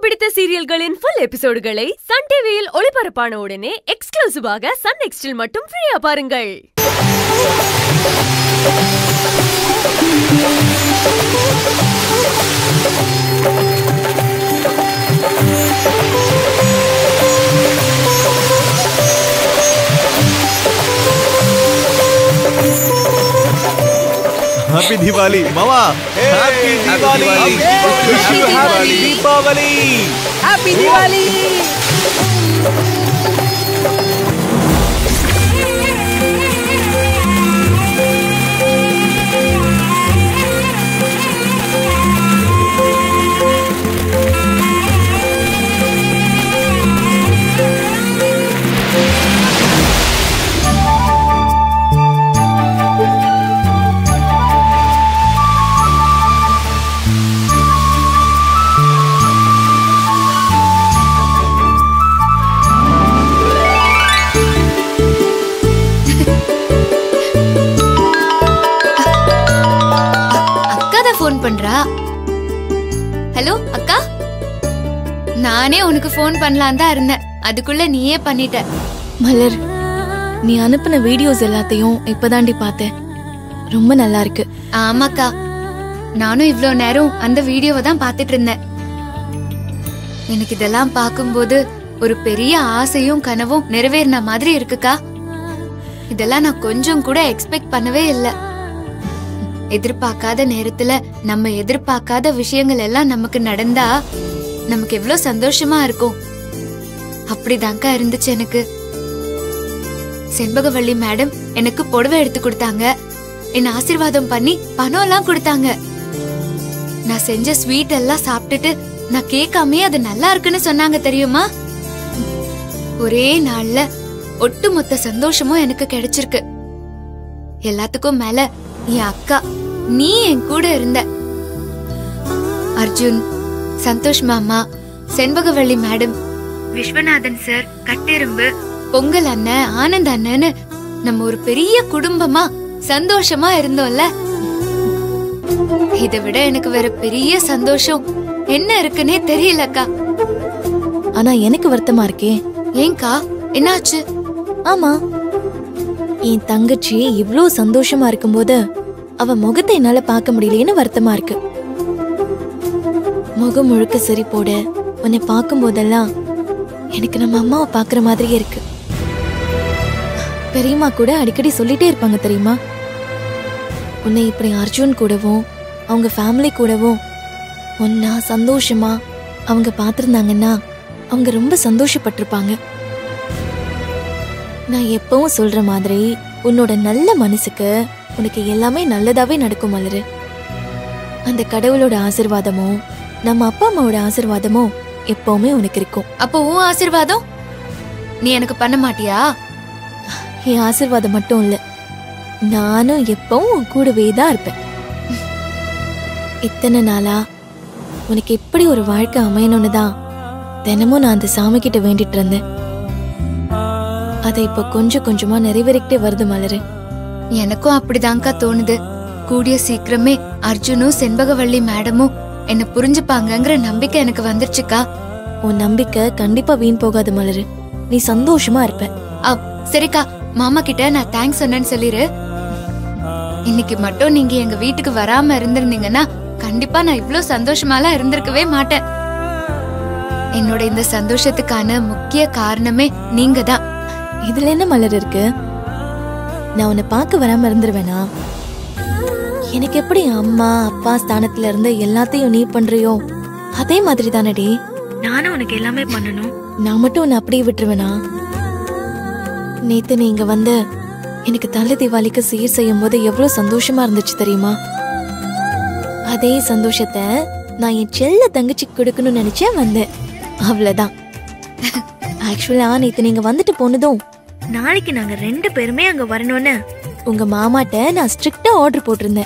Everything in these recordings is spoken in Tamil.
பிடித்த சீரியல்களின் ஃபுல் எபிசோடுகளை சன் டிவியில் ஒளிபரப்பான உடனே எக்ஸ்க்ளூசிவாக சன் நெக்ஸ்டில் மட்டும் ஃப்ரீயா பாருங்கள் హ్యాపీ దివాలి మావా happy Diwali happy Deepavali happy Diwali அக்கா தான் ஃபோன் பண்றா ஹலோ அக்கா நானே உனக்கு ஃபோன் பண்ணலாம் தான் இருந்தேன் அதுக்குள்ள நீயே பண்ணிட்ட மலர் நீ அனுப்பின வீடியோஸ் எல்லாத்தையும் இப்பதாண்டி பார்த்தேன் ரொம்ப நல்லா இருக்கு ஆமாக்கா நானும் இவ்ளோ நேரம் அந்த வீடியோவை தான் பார்த்துட்டு இருந்தேன் எனக்கு இதெல்லாம் பார்க்கும்போது ஒரு பெரிய ஆசையும் கனவும் நிறைவேறின மாதிரி இருக்குக்கா இதெல்லாம் நான் கொஞ்சம் கூட எக்ஸ்பெக்ட் பண்ணவே இல்ல எதிர்பார்க்காத நேரத்துல நம்ம எதிர்பார்க்காத விஷயங்கள் எல்லாம் நமக்கு நடந்தா நமக்கு எவ்வளவு சந்தோஷமா இருக்கும் அப்படிதான்க்கா இருந்துச்சு எனக்கு செண்பகவள்ளி மேடம் எனக்கு புடவை எடுத்து கொடுத்தாங்க என்ன ஆசீர்வாதம் பண்ணி பணம் எல்லாம் கொடுத்தாங்க நான் செஞ்ச ஸ்வீட் எல்லாம் சாப்பிட்டுட்டு நான் கேட்காமே அது நல்லா இருக்குன்னு சொன்னாங்க தெரியுமா ஒரே நாள்ல ஒட்டுமொத்த சந்தோஷமும் எனக்கு கிடைச்சிருக்கு எல்லாத்துக்கும் மேல என் அக்கா நீ என் கூட இருந்த அர்ஜுன் சந்தோஷ் மாமா செண்பகவள்ளி மேடம் விஸ்வநாதன் சார் கட்டெரும்பு பொங்கல் அண்ணன் ஆனந்த் அண்ணன்னு நம்ம ஒரு பெரிய குடும்பமா சந்தோஷமா இருந்தோம்ல இதை விட எனக்கு வேற பெரிய சந்தோஷம் என்ன இருக்குன்னே தெரியலக்கா ஆனா எனக்கு வருத்தமா இருக்கே ஏங்கா என்னாச்சு ஆமா என் தங்கச்சி இவ்ளோ சந்தோஷமா இருக்கும்போது அவ முகத்தை என்னால பார்க்க முடியலையேன்னு வருத்தமா இருக்கு முகம் முழுக்க சரி போட உன்னை பார்க்கும் போதெல்லாம் எனக்கு நம்ம அம்மாவை பார்க்குற மாதிரியே இருக்கு பெரியம்மா கூட அடிக்கடி சொல்லிட்டே இருப்பாங்க தெரியுமா உன்னை இப்படி அர்ஜுன் கூடவும் அவங்க ஃபேமிலி கூடவும் ஒன்னா சந்தோஷமா அவங்க பார்த்துருந்தாங்கன்னா அவங்க ரொம்ப சந்தோஷப்பட்டிருப்பாங்க நான் எப்பவும் சொல்ற மாதிரி உன்னோட நல்ல மனசுக்கு உனக்கு எல்லாமே நல்லதாவே நடக்கும் மலரு அந்த கடவுளோட ஆசிர்வாதமும் நம்ம அப்பா அம்மாவோட ஆசிர்வாதமும் எப்பவுமே உனக்கு இருக்கும் அப்போ உன் ஆசீர்வாதம் நீ எனக்கு பண்ண மாட்டியா என் ஆசிர்வாதம் மட்டும் இல்ல நானும் எப்பவும் உன் கூடவே தான் இருப்பேன் இத்தனை நாளா உனக்கு எப்படி ஒரு வாழ்க்கை அமையணும்னு தான் தினமும் நான் அந்த சாமி கிட்ட வேண்டிட்டு இருந்தேன் அதை இப்போ கொஞ்சம் கொஞ்சமா நிறைவேறிக்கிட்டே வருது மலரு எனக்கும் அப்படிதான்க்கா தோணுது கூடிய சீக்கிரமே அர்ஜுனும் செண்பகவள்ளி மேடமும் என்ன புரிஞ்சுப்பாங்கங்கிற நம்பிக்கை எனக்கு வந்துருச்சுக்கா உன் நம்பிக்கை கண்டிப்பா வீண் போகாது மலரு நீ சந்தோஷமா இருப்ப அப், சரிக்கா மாமா கிட்ட நான் தேங்க்ஸ் சொன்னேன்னு சொல்லிரு இன்னைக்கு மட்டும் நீங்க எங்க வீட்டுக்கு வராம இருந்திருந்தீங்கன்னா கண்டிப்பா நான் இவ்ளோ சந்தோஷமாலாம் இருந்திருக்கவே மாட்டேன் என்னோட இந்த சந்தோஷத்துக்கான முக்கிய காரணமே நீங்க தான் இதுல என்ன மலர் இருக்கு நான் உன்னை பார்க்க வராம இருந்துருவேனா எனக்கு எப்படி அம்மா அப்பா ஸ்தானத்துல இருந்து எல்லாத்தையும் நீ பண்றியோ அதே மாதிரி தானடி நானும் உனக்கு எல்லாமே பண்ணணும் நான் மட்டும் உன்னை அப்படியே விட்டுருவேனா நேத்து நீ இங்க வந்து எனக்கு தலை தீபாவளிக்கு சீர் செய்யும் போது எவ்வளவு சந்தோஷமா இருந்துச்சு தெரியுமா அதே சந்தோஷத்தை நான் என் செல்ல தங்கச்சிக்கு கொடுக்கணும்னு நினைச்சேன் வந்தேன் அவ்வளவுதான் ஆக்சுவலா நேத்து நீங்க வந்துட்டு போனதும் நாளைக்கு நாங்க ரெண்டு பேருமே அங்க வரணும்னு உங்க மாமாட்ட நான் ஸ்ட்ரிக்டா ஆர்டர் போட்டிருந்தேன்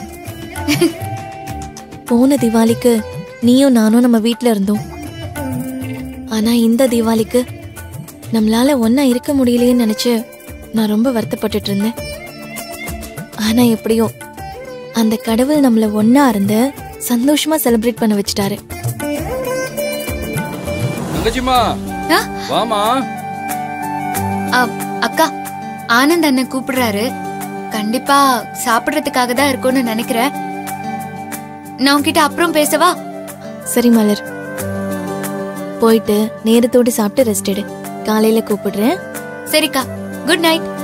போன தீபாவளிக்கு நீயும் நானும் நம்ம வீட்ல இருந்தோம் ஆனா இந்த தீபாவளிக்கு நம்மளால ஒன்னா இருக்க முடியலையேன்னு நினைச்சு நான் ரொம்ப வருத்தப்பட்டுட்டு இருந்தேன் ஆனா எப்படியோ அந்த கடவுள் நம்மள ஒன்னா இருந்து சந்தோஷமா செலிப்ரேட் பண்ண வச்சுட்டாரு தங்கச்சிமா ஆ? வாமா அ, அக்கா ஆனந்த் அண்ணன் கூப்பிடுறாரு கண்டிப்பா சாப்பிடுறதுக்காக தான் இருக்கும்னு நினைக்கிறேன் நான் உன்கிட்ட அப்புறம் பேசவா சரி மலர் போயிட்டு நேரத்தோடு சாப்பிட்டு ரெஸ்ட் எடு காலையில கூப்பிடுறேன் சரிக்கா குட் நைட்